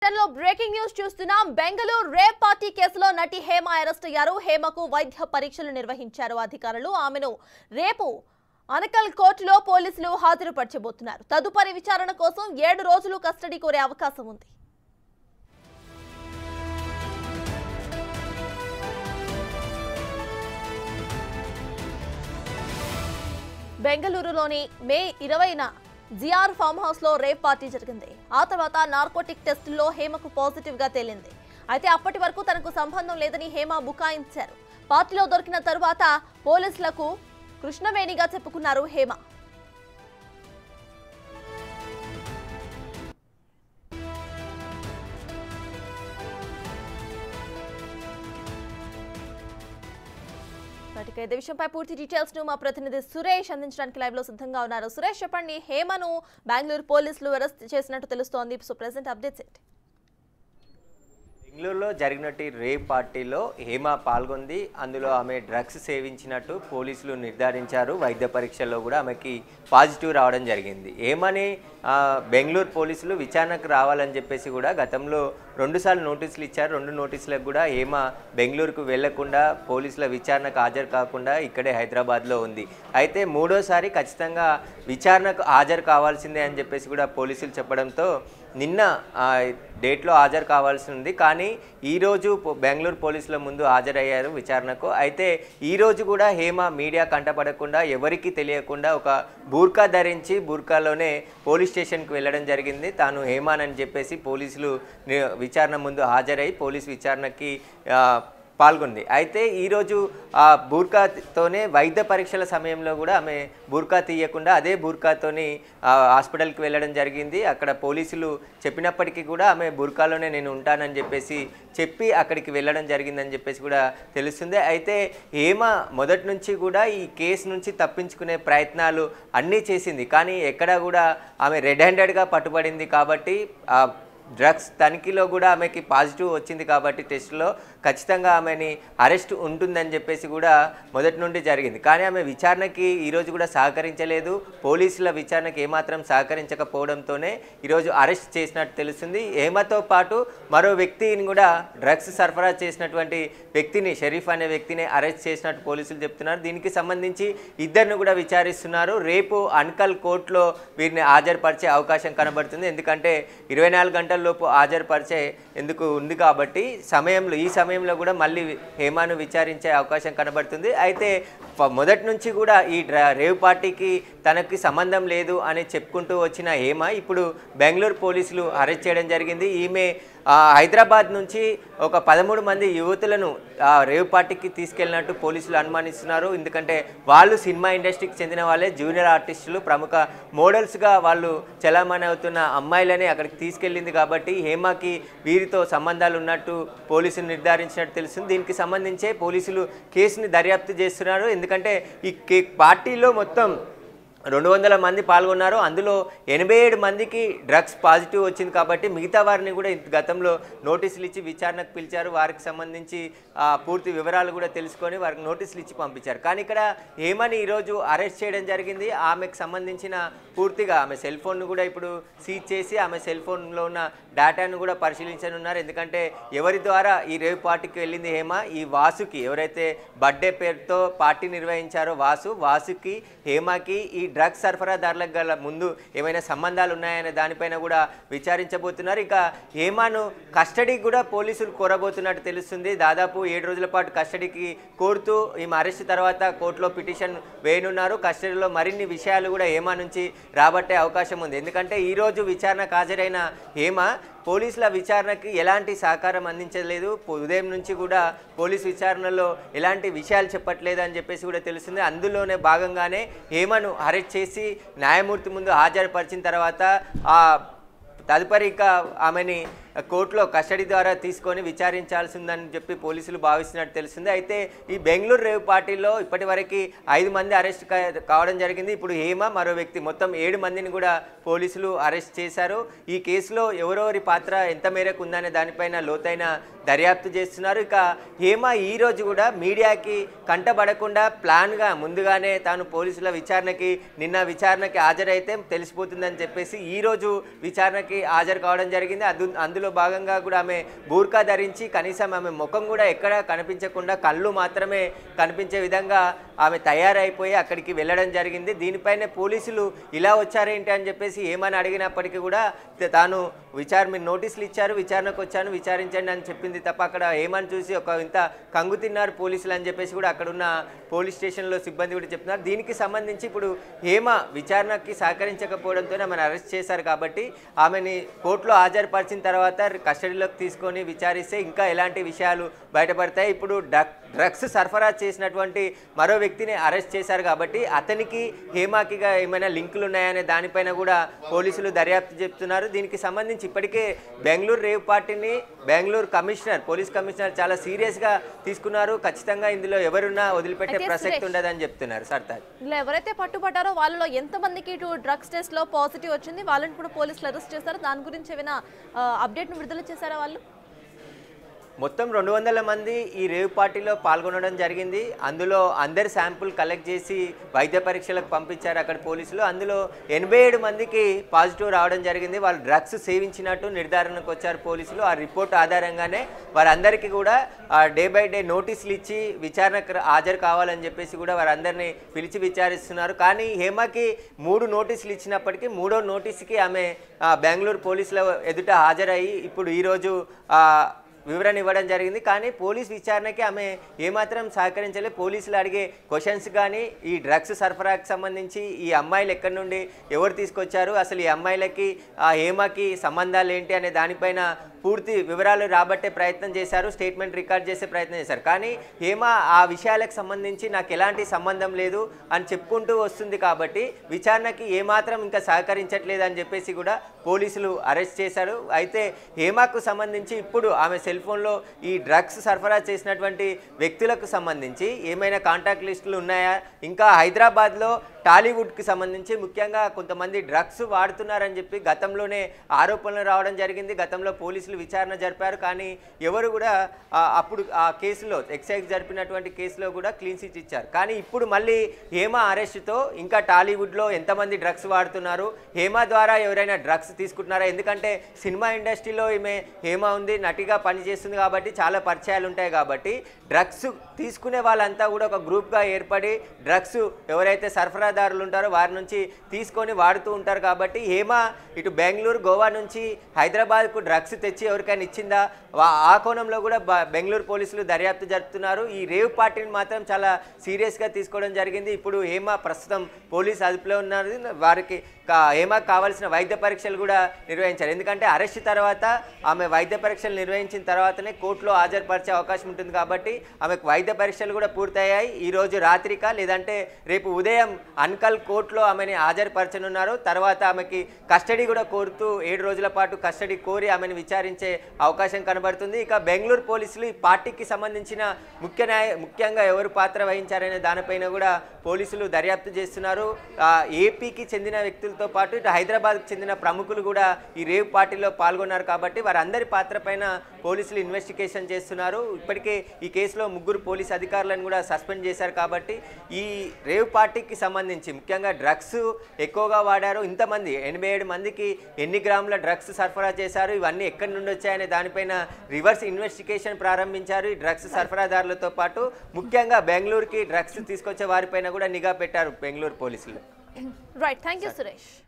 Bulletin లో breaking news చూస్తున్నాం Bengaluru rape party కేసులో నటి హేమ అరెస్ట్ అయ్యారు హేమకు వైద్య పరీక్షలు నిర్వహించారు అధికారులు ఆమెను రేపు అనకల్ కోర్టులో పోలీసులు హాజరుపరచబోతున్నారు తదుపరి విచారణ కోసం ఏడు రోజులు కస్టడీ కోరే అవకాశం ఉంది బెంగళూరులోని మే ఇరవైన జిఆర్ ఫామ్ హౌస్ లో రేప్ పార్టీ జరిగింది ఆ తర్వాత నార్కోటిక్ టెస్టుల్లో హేమకు పాజిటివ్ గా తేలింది అయితే అప్పటి వరకు తనకు సంబంధం లేదని హేమ బుకాయించారు పార్టీలో దొరికిన తరువాత పోలీసులకు కృష్ణవేణిగా చెప్పుకున్నారు హేమ వాటికి ఇదే విషయంపై పూర్తి డీటెయిల్స్ ను మా ప్రతినిధి సురేష్ అందించడానికి లైవ్ లో సిద్ధంగా ఉన్నారు సురేష్ చెప్పండి హేమను బెంగళూరు పోలీసులు అరెస్ట్ చేసినట్టు తెలుస్తోంది సో ప్రెసెంట్ అప్డేట్స్ ఏంటి బెంగళూరులో జరిగినట్టు రేప్ పార్టీలో హేమ పాల్గొంది అందులో ఆమె డ్రగ్స్ సేవించినట్టు పోలీసులు నిర్ధారించారు వైద్య పరీక్షల్లో కూడా ఆమెకి పాజిటివ్ రావడం జరిగింది హేమని ఆ, బెంగళూరు పోలీసులు విచారణకు రావాలని చెప్పేసి కూడా గతంలో రెండుసార్లు నోటీసులు ఇచ్చారు రెండు నోటీసులకు కూడా హేమ బెంగళూరుకు వెళ్లకుండా పోలీసుల విచారణకు హాజరు కాకుండా ఇక్కడే హైదరాబాద్లో ఉంది అయితే మూడోసారి ఖచ్చితంగా విచారణకు హాజరు కావాల్సిందే అని చెప్పేసి కూడా పోలీసులు చెప్పడంతో నిన్న ఆ, డేట్లో హాజరు కావాల్సి ఉంది కానీ ఈరోజు పో- బెంగళూరు పోలీసుల ముందు హాజరయ్యారు విచారణకు అయితే ఈరోజు కూడా హేమ మీడియా కంటపడకుండా ఎవరికీ తెలియకుండా ఒక బూర్కా ధరించి బూర్కాలోనే పోలీస్ స్టేషన్కి వెళ్ళడం జరిగింది తాను హేమాన్ అని చెప్పేసి పోలీసులు ని- విచారణ ముందు హాజరై పోలీస్ విచారణకి ఆ, పాల్గొంది అయితే ఈరోజు ఆ బూర్కాతోనే వైద్య పరీక్షల సమయంలో కూడా ఆమె బూర్కా తీయకుండా అదే బూర్కాతోని ఆ, హాస్పిటల్కి వెళ్ళడం జరిగింది అక్కడ పోలీసులు చెప్పినప్పటికీ కూడా ఆమె బూర్కాలోనే నేను ఉంటానని చెప్పేసి చెప్పి అక్కడికి వెళ్ళడం జరిగిందని చెప్పేసి కూడా తెలుస్తుంది అయితే హేమ మొదటి నుంచి కూడా ఈ కేసు నుంచి తప్పించుకునే ప్రయత్నాలు అన్నీ చేసింది కానీ ఎక్కడా కూడా ఆమె రెడ్ హ్యాండెడ్గా పట్టుబడింది కాబట్టి ఆ డ్రగ్స్ తనిఖీలో కూడా ఆమెకి పాజిటివ్ వచ్చింది కాబట్టి టెస్ట్లో ఖచ్చితంగా ఆమెని అరెస్ట్ ఉంటుందని చెప్పేసి కూడా మొదటి నుండి జరిగింది కానీ ఆమె విచారణకి ఈరోజు కూడా సహకరించలేదు పోలీసుల విచారణకి ఏమాత్రం సహకరించకపోవడంతోనే ఈరోజు అరెస్ట్ చేసినట్టు తెలుస్తుంది హేమతో పాటు మరో వ్యక్తిని కూడా డ్రగ్స్ సరఫరా చేసినటువంటి వ్యక్తిని షరీఫ్ అనే వ్యక్తిని అరెస్ట్ చేసినట్టు పోలీసులు చెప్తున్నారు దీనికి సంబంధించి ఇద్దరిని కూడా విచారిస్తున్నారు రేపు అన్కల్ కోర్టులో వీరిని హాజరుపరిచే అవకాశం కనబడుతుంది ఎందుకంటే ఇరవై నాలుగు గంటల లోపు హాజరుపరిచే ఎందుకు ఉంది కాబట్టి సమయంలో ఈ సమయంలో కూడా మళ్ళీ హేమాను విచారించే అవకాశం కనబడుతుంది అయితే ఫ- మొదటి నుంచి కూడా ఈ డ్ర రేవ్ పార్టీకి తనకి సంబంధం లేదు అని చెప్పుకుంటూ వచ్చిన హేమ ఇప్పుడు బెంగళూరు పోలీసులు అరెస్ట్ చేయడం జరిగింది ఈమె ఆ, హైదరాబాద్ నుంచి ఒక పదమూడు మంది యువతులను ఆ, రేవ్ పార్టీకి తీసుకెళ్ళినట్టు పోలీసులు అనుమానిస్తున్నారు ఎందుకంటే వాళ్ళు సినిమా ఇండస్ట్రీకి చెందిన వాళ్ళే జూనియర్ ఆర్టిస్టులు ప్రముఖ మోడల్స్గా వాళ్ళు చలామణి అవుతున్న అమ్మాయిలని అక్కడికి తీసుకెళ్ళింది కాబట్టి హేమకి వీరితో సంబంధాలు ఉన్నట్టు పోలీసులు నిర్ధారించినట్టు తెలుస్తుంది దీనికి సంబంధించే పోలీసులు కేసుని దర్యాప్తు చేస్తున్నారు ఎందుకంటే ఈ కే పార్టీలో మొత్తం రెండు వందల మంది పాల్గొన్నారు అందులో ఎనభై ఏడు మందికి డ్రగ్స్ పాజిటివ్ వచ్చింది కాబట్టి మిగతా వారిని కూడా ఇంత గతంలో నోటీసులు ఇచ్చి విచారణకు పిలిచారు వారికి సంబంధించి ఆ, పూర్తి వివరాలు కూడా తెలుసుకొని వారికి నోటీసులు ఇచ్చి పంపించారు కానీ ఇక్కడ ఏమని ఈరోజు అరెస్ట్ చేయడం జరిగింది ఆమెకు సంబంధించిన పూర్తిగా ఆమె సెల్ ఫోన్ను కూడా ఇప్పుడు సీజ్ చేసి ఆమె సెల్ ఫోన్లో ఉన్న డేటాను కూడా పరిశీలించనున్నారు ఎందుకంటే ఎవరి ద్వారా ఈ రేవ్ పార్టీకి వెళ్ళింది హేమ ఈ వాసుకి ఎవరైతే బర్త్డే పేరుతో పార్టీ నిర్వహించారో వాసు వాసుకి హేమకి ఈ డ్రగ్స్ సరఫరాదారులకు గల ముందు ఏమైనా సంబంధాలు ఉన్నాయనే దానిపైన కూడా విచారించబోతున్నారు ఇక హేమాను కస్టడీకి కూడా పోలీసులు కోరబోతున్నట్టు తెలుస్తుంది దాదాపు ఏడు రోజుల పాటు కస్టడీకి కోరుతూ ఈమె అరెస్ట్ తర్వాత కోర్టులో పిటిషన్ వేయనున్నారు కస్టడీలో మరిన్ని విషయాలు కూడా హేమ నుంచి రాబట్టే అవకాశం ఉంది ఎందుకంటే ఈరోజు విచారణకు హాజరైన హేమ పోలీసుల విచారణకి ఎలాంటి సహకారం అందించలేదు పో- ఉదయం నుంచి కూడా పోలీస్ విచారణలో ఎలాంటి విషయాలు చెప్పట్లేదు అని చెప్పేసి కూడా తెలుస్తుంది అందులోనే భాగంగానే హేమను అరెస్ట్ చేసి న్యాయమూర్తి ముందు హాజరుపరిచిన తర్వాత ఆ తదుపరి ఇక ఆమెని కోర్టులో కస్టడీ ద్వారా తీసుకొని విచారించాల్సిందని చెప్పి పోలీసులు భావిస్తున్నట్టు తెలిసింది అయితే ఈ బెంగళూరు రేవ్ పార్టీలో ఇప్పటివరకు ఐదు మంది అరెస్ట్ కా- కావడం జరిగింది ఇప్పుడు హేమ మరో వ్యక్తి మొత్తం ఏడు మందిని కూడా పోలీసులు అరెస్ట్ చేశారు ఈ కేసులో ఎవరెవరి పాత్ర ఎంత మేరకు ఉందనే దానిపైన లోతైన దర్యాప్తు చేస్తున్నారు ఇక హేమ ఈ రోజు కూడా మీడియాకి కంటబడకుండా ప్లాన్గా ముందుగానే తాను పోలీసుల విచారణకి నిన్న విచారణకి హాజరైతే తెలిసిపోతుందని చెప్పేసి ఈ రోజు విచారణకి హాజరు కావడం జరిగింది అదు అందులో అందులో భాగంగా కూడా ఆమె బూర్కా ధరించి కనీసం ఆమె ముఖం కూడా ఎక్కడ కనిపించకుండా కళ్ళు మాత్రమే కనిపించే విధంగా ఆమె తయారైపోయి అక్కడికి వెళ్ళడం జరిగింది దీనిపైనే పోలీసులు ఇలా వచ్చారేంటి అని చెప్పేసి ఏమని అడిగినప్పటికీ కూడా త- తాను విచార మీరు నోటీసులు ఇచ్చారు విచారణకు వచ్చాను విచారించండి అని చెప్పింది తప్ప అక్కడ ఏమని చూసి ఒక ఇంత కంగు తిన్నారు పోలీసులు అని చెప్పేసి కూడా అక్కడ ఉన్న పోలీస్ స్టేషన్లో సిబ్బంది కూడా చెప్తున్నారు దీనికి సంబంధించి ఇప్పుడు హేమ విచారణకి సహకరించకపోవడంతో ఆమెను అరెస్ట్ చేశారు కాబట్టి ఆమెని కోర్టులో హాజరుపరిచిన తర్వాత కస్టడీలోకి తీసుకొని విచారిస్తే ఇంకా ఎలాంటి విషయాలు బయటపడతాయి ఇప్పుడు డ్రగ్ డ్రగ్స్ సరఫరా చేసినటువంటి మరో వ్యక్తిని అరెస్ట్ చేశారు కాబట్టి అతనికి హేమాకిగా ఏమైనా లింకులు ఉన్నాయనే దానిపైన కూడా పోలీసులు దర్యాప్తు చెప్తున్నారు దీనికి సంబంధించి ఇప్పటికే బెంగళూరు రేవ్ పార్టీని బెంగళూరు కమిషనర్ పోలీస్ కమిషనర్ చాలా సీరియస్గా తీసుకున్నారు ఖచ్చితంగా ఇందులో ఎవరున్నా వదిలిపెట్టే అయితే ప్రసక్తి సురేష్. ఉండదని చెప్తున్నారు సర్తాజ్ ఇలా ఎవరైతే పట్టుబడ్డారో వాళ్ళలో ఎంతమందికి ఇటు డ్రగ్స్ టెస్ట్ లో పాజిటివ్ వచ్చింది వాళ్ళని కూడా పోలీసులు అరెస్ట్ చేశారు దాని గురించి ఏమైనా అప్డేట్ ను విడుదల చేశారా వాళ్ళు మొత్తం రెండు వందల మంది ఈ రేవ్ పార్టీలో పాల్గొనడం జరిగింది అందులో అందరి శాంపుల్ కలెక్ట్ చేసి వైద్య పరీక్షలకు పంపించారు అక్కడ పోలీసులు అందులో ఎనభై ఏడు మందికి పాజిటివ్ రావడం జరిగింది వాళ్ళు డ్రగ్స్ సేవించినట్టు నిర్ధారణకు వచ్చారు పోలీసులు ఆ రిపోర్ట్ ఆధారంగానే వారందరికీ కూడా డే బై డే నోటీసులు ఇచ్చి విచారణకు రా- హాజరు కావాలని చెప్పేసి కూడా వారందరినీ పిలిచి విచారిస్తున్నారు కానీ హేమకి మూడు నోటీసులు ఇచ్చినప్పటికీ మూడో నోటీస్కి ఆమె ఆ, బెంగళూరు పోలీసుల ఎదుట హాజరయ్యి ఇప్పుడు ఈరోజు ఆ, వివరణ ఇవ్వడం జరిగింది కానీ పోలీస్ విచారణకి ఆమె ఏమాత్రం సహకరించలేదు పోలీసులు అడిగే క్వశ్చన్స్ కానీ ఈ డ్రగ్స్ సరఫరాకి సంబంధించి ఈ అమ్మాయిలు ఎక్కడి నుండి ఎవరు తీసుకొచ్చారు అసలు ఈ అమ్మాయిలకి ఆ హేమకి సంబంధాలు ఏంటి అనే దానిపైన పూర్తి వివరాలు రాబట్టే ప్రయత్నం చేశారు స్టేట్మెంట్ రికార్డ్ చేసే ప్రయత్నం చేశారు కానీ హేమ ఆ విషయాలకు సంబంధించి నాకు ఎలాంటి సంబంధం లేదు అని చెప్పుకుంటూ వస్తుంది కాబట్టి విచారణకి ఏమాత్రం ఇంకా సహకరించట్లేదు అని చెప్పేసి కూడా పోలీసులు అరెస్ట్ చేశారు అయితే హేమకు సంబంధించి ఇప్పుడు ఆమె సెల్ ఫోన్లో ఈ డ్రగ్స్ సరఫరా చేసినటువంటి వ్యక్తులకు సంబంధించి ఏమైనా కాంటాక్ట్ లిస్టులు ఉన్నాయా ఇంకా హైదరాబాద్లో టాలీవుడ్కి సంబంధించి ముఖ్యంగా కొంతమంది డ్రగ్స్ వాడుతున్నారని చెప్పి గతంలోనే ఆరోపణలు రావడం జరిగింది గతంలో పోలీసులు విచారణ జరిపారు కానీ ఎవరు కూడా ఆ, అప్పుడు ఆ కేసులో ఎక్సైజ్ జరిపినటువంటి కేసులో కూడా క్లీన్ చిట్ ఇచ్చారు కానీ ఇప్పుడు మళ్ళీ హేమ అరెస్ట్తో ఇంకా టాలీవుడ్లో ఎంతమంది డ్రగ్స్ వాడుతున్నారు హేమ ద్వారా ఎవరైనా డ్రగ్స్ తీసుకుంటున్నారా ఎందుకంటే సినిమా ఇండస్ట్రీలో ఈమె హేమ ఉంది నటిగా పనిచేస్తుంది కాబట్టి చాలా పరిచయాలు ఉంటాయి కాబట్టి డ్రగ్స్ తీసుకునే వాళ్ళంతా కూడా ఒక గ్రూప్గా ఏర్పడి డ్రగ్స్ ఎవరైతే సరఫరాదారులు ఉంటారో వారి నుంచి తీసుకొని వాడుతూ ఉంటారు కాబట్టి హేమ ఇటు బెంగళూరు గోవా నుంచి హైదరాబాద్కు డ్రగ్స్ తెచ్చి ఎవరికైనా ఇచ్చిందా వా- ఆ కోణంలో కూడా బ- బెంగళూరు పోలీసులు దర్యాప్తు జరుపుతున్నారు ఈ రేవ్ పార్టీని మాత్రం చాలా సీరియస్గా తీసుకోవడం జరిగింది ఇప్పుడు హేమ ప్రస్తుతం పోలీస్ అదుపులో ఉన్నారు వారికి కా- హేమకు కావాల్సిన వైద్య పరీక్షలు కూడా నిర్వహించారు ఎందుకంటే అరెస్ట్ తర్వాత ఆమె వైద్య పరీక్షలు నిర్వహించిన తర్వాతనే కోర్టులో హాజరుపరిచే అవకాశం ఉంటుంది కాబట్టి ఆమెకు వైద్య పరీక్షలు కూడా పూర్తయ్యాయి ఈ రోజు రాత్రిక లేదంటే రేపు ఉదయం అన్కల్ కోర్టులో ఆమెని హాజరుపరచనున్నారు తర్వాత ఆమెకి కస్టడీ కూడా కోరుతూ ఏడు రోజుల పాటు కస్టడీ కోరి ఆమెను విచారించే అవకాశం కనబడుతుంది ఇక బెంగళూరు పోలీసులు ఈ పార్టీకి సంబంధించిన ముఖ్య న్యాయ ముఖ్యంగా ఎవరు పాత్ర వహించారనే దానిపైన కూడా పోలీసులు దర్యాప్తు చేస్తున్నారు ఆ, ఏపీకి చెందిన వ్యక్తులతో పాటు ఇటు హైదరాబాద్కి చెందిన ప్రముఖులు కూడా ఈ రేవ్ పార్టీలో పాల్గొన్నారు కాబట్టి వారందరి పాత్ర పైన పోలీసులు ఇన్వెస్టిగేషన్ చేస్తున్నారు ఇప్పటికే ఈ కేసులో ముగ్గురు పోలీస్ అధికారులను కూడా సస్పెండ్ చేశారు కాబట్టి ఈ రేవ్ పార్టీకి సంబంధించి ముఖ్యంగా డ్రగ్స్ ఎక్కువగా వాడారు ఇంతమంది ఎనభై ఏడు మందికి ఎన్ని గ్రాముల డ్రగ్స్ సరఫరా చేశారు ఇవన్నీ ఎక్కడి నుండి వచ్చాయనే దానిపైన రివర్స్ ఇన్వెస్టిగేషన్ ప్రారంభించారు ఈ డ్రగ్స్ సరఫరాదారులతో పాటు ముఖ్యంగా బెంగళూరుకి డ్రగ్స్ తీసుకొచ్చే వారిపైన కూడా నిఘా పెట్టారు బెంగళూరు పోలీసులు రైట్ థ్యాంక్ యూ సురేష్